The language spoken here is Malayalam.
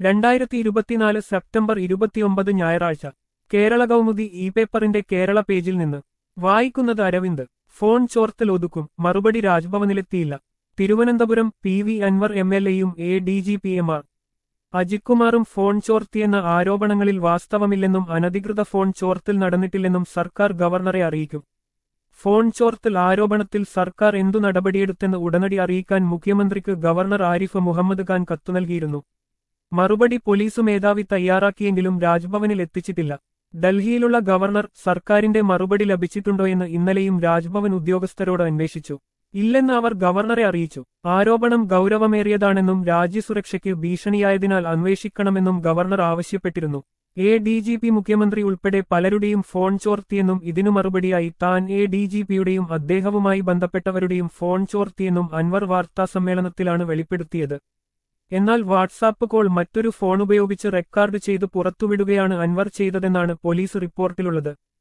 രണ്ടായിരത്തി ഇരുപത്തിനാല് സെപ്റ്റംബർ ഇരുപത്തിയൊമ്പത് ഞായറാഴ്ച കേരള കൗമുദി ഇ പേപ്പറിന്റെ കേരള പേജിൽ നിന്ന് വായിക്കുന്നത് അരവിന്ദ് ഫോൺ ചോർത്തൽ ഒതുക്കും മറുപടി രാജ്ഭവനിലെത്തിയില്ല Thiruvananthapuram P V Anvar M L എയും A D G P M R അജിത്കുമാറും ഫോൺ ചോർത്തിയെന്ന ആരോപണങ്ങളിൽ വാസ്തവമില്ലെന്നും അനധികൃത ഫോൺ ചോർത്തൽ നടന്നിട്ടില്ലെന്നും സർക്കാർ ഗവർണറെ അറിയിക്കും ഫോൺ ചോർത്തൽ ആരോപണത്തിൽ സർക്കാർ എന്തു നടപടിയെടുത്തെന്ന് ഉടനടി അറിയിക്കാൻ മുഖ്യമന്ത്രിക്ക് ഗവർണർ ആരിഫ് മുഹമ്മദ് ഖാൻ കത്തു നൽകിയിരുന്നു മറുപടി പോലീസ് മേധാവി തയ്യാറാക്കിയെങ്കിലും രാജ്ഭവനിൽ എത്തിച്ചിട്ടില്ല ഡൽഹിയിലുള്ള ഗവർണർ സർക്കാരിന്റെ മറുപടി ലഭിച്ചിട്ടുണ്ടോയെന്ന് ഇന്നലെയും രാജ്ഭവൻ ഉദ്യോഗസ്ഥരോട് അന്വേഷിച്ചു ഇല്ലെന്ന് അവർ ഗവർണറെ അറിയിച്ചു ആരോപണം ഗൗരവമേറിയതാണെന്നും രാജ്യസുരക്ഷയ്ക്ക് ഭീഷണിയായതിനാൽ അന്വേഷിക്കണമെന്നും ഗവർണർ ആവശ്യപ്പെട്ടിരുന്നു എ ഡി ജി പി മുഖ്യമന്ത്രി ഉൾപ്പെടെ പലരുടെയും ഫോൺ ചോർത്തിയെന്നും ഇതിനു മറുപടിയായി താൻ എ ഡി ജി പിയുടെയും അദ്ദേഹവുമായി ബന്ധപ്പെട്ടവരുടെയും ഫോൺ ചോർത്തിയെന്നും അൻവർ വാർത്താസമ്മേളനത്തിലാണ് വെളിപ്പെടുത്തിയത് എന്നാൽ വാട്സാപ്പ് കോൾ മറ്റൊരു ഫോൺ ഉപയോഗിച്ച് റെക്കോർഡ് ചെയ്ത് പുറത്തുവിടുകയാണ് അൻവർ ചെയ്തതെന്നാണ് പോലീസ് റിപ്പോർട്ടിലുള്ളത്